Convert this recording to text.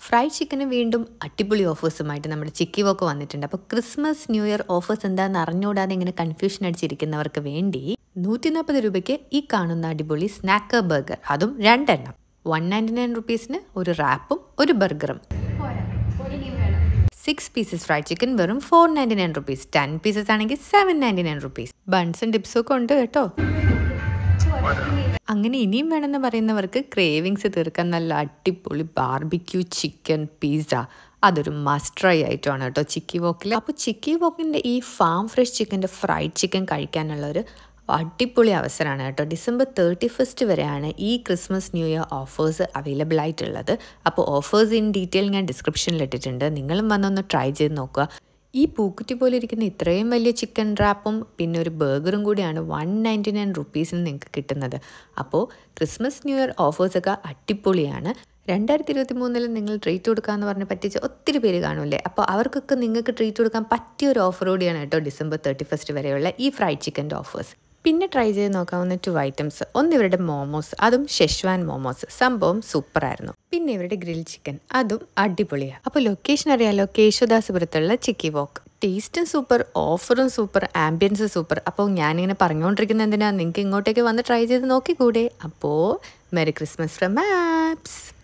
fried ചിക്കന് വീണ്ടും അടിപൊളി ഓഫേഴ്സുമായിട്ട് നമ്മുടെ ചിക്കി വോക്ക് വന്നിട്ടുണ്ട് അപ്പോൾ ക്രിസ്മസ് ന്യൂ ഇയർ ഓഫേഴ്സ് എന്താണെന്ന് അറിഞ്ഞുകൂടാതെ ഇങ്ങനെ കൺഫ്യൂഷൻ അടിച്ചിരിക്കുന്നവർക്ക് വേണ്ടി നൂറ്റി നാൽപ്പത് രൂപയ്ക്ക് ഈ കാണുന്ന അടിപൊളി സ്നാക്കർ ബർഗർ അതും രണ്ടെണ്ണം വൺ നയൻറ്റി നയൻ റുപ്പീസിന് ഒരു റാപ്പും ഒരു ബർഗറും സിക്സ് പീസസ് ഫ്രൈഡ് ചിക്കൻ വെറും four ninety nine rupees ten pieces ആണെങ്കിൽ സെവൻ നയൻറ്റി നയൻ റുപ്പീസ് ബൺസും ടിപ്സും ഒക്കെ ഉണ്ട് കേട്ടോ അങ്ങനെ ഇനിയും വേണമെന്ന് പറയുന്നവർക്ക് ക്രേവിങ്സ് തീർക്കാൻ നല്ല അടിപൊളി ബാർബിക്യൂ ചിക്കൻ പിസ്സ അതൊരു മസ്റ്റ് ട്രൈ ആയിട്ടാണ് കേട്ടോ ചിക്കി വോക്കിൽ അപ്പോൾ ചിക്കി വോക്കിൻ്റെ ഈ ഫാം ഫ്രഷ് ചിക്കൻ്റെ ഫ്രൈഡ് ചിക്കൻ കഴിക്കാനുള്ള ഒരു അടിപൊളി അവസരമാണ് കേട്ടോ ഡിസംബർ തേർട്ടി ഫസ്റ്റ് വരെയാണ് ഈ Christmas new year offers available ആയിട്ടുള്ളത് അപ്പോൾ ഓഫേഴ്സ് ഇൻ ഡീറ്റെയിൽ ഞാൻ ഡിസ്ക്രിപ്ഷനിൽ ഇട്ടിട്ടുണ്ട് നിങ്ങളും വന്നൊന്ന് ട്രൈ ചെയ്ത് നോക്കുക ഈ പൂക്കുറ്റി പോലെ ഇരിക്കുന്ന ഇത്രയും വലിയ ചിക്കൻ റാപ്പും പിന്നെ ഒരു ബർഗറും കൂടിയാണ് വൺ നയൻറ്റി നയൻ റുപ്പീസിന് നിങ്ങൾക്ക് കിട്ടുന്നത് അപ്പോൾ ക്രിസ്മസ് ന്യൂ ഇയർ ഓഫേഴ്സൊക്കെ അടിപൊളിയാണ് രണ്ടായിരത്തി ഇരുപത്തി മൂന്നിൽ നിങ്ങൾ ട്രീറ്റ് കൊടുക്കാമെന്ന് പറഞ്ഞ് പറ്റിച്ച് ഒത്തിരി പേര് കാണൂലേ അപ്പോൾ അവർക്കൊക്കെ നിങ്ങൾക്ക് ട്രീറ്റ് കൊടുക്കാൻ പറ്റിയ ഒരു ഓഫർ കൂടിയാണ് കേട്ടോ ഡിസംബർ തേർട്ടി ഫസ്റ്റ് വരെയുള്ള ഈ ഫ്രൈഡ് ചിക്കൻ്റെ ഓഫേഴ്സ് പിന്നെ ട്രൈ ചെയ്ത് നോക്കാവുന്ന ടു ഐറ്റംസ് ഒന്ന് ഇവരുടെ മോമോസ് അതും ഷെഷ്വാൻ മോമോസ് സംഭവം സൂപ്പറായിരുന്നു പിന്നെ ഇവരുടെ ഗ്രിൽ ചിക്കൻ അതും അടിപൊളിയാണ് അപ്പോൾ ലൊക്കേഷൻ അറിയാലോ കേശവദാസപുരത്തുള്ള ചിക്കി വോക്ക് ടേസ്റ്റും സൂപ്പർ ഓഫറും സൂപ്പർ ആംബിയൻസ് സൂപ്പർ അപ്പോൾ ഞാനിങ്ങനെ പറഞ്ഞുകൊണ്ടിരിക്കുന്ന എന്തിനാ നിങ്ങൾക്ക് ഇങ്ങോട്ടേക്ക് വന്ന് ട്രൈ ചെയ്ത് നോക്കിക്കൂടെ അപ്പോൾ മെറി ക്രിസ്മസ് ഫ്രം ആപ്സ്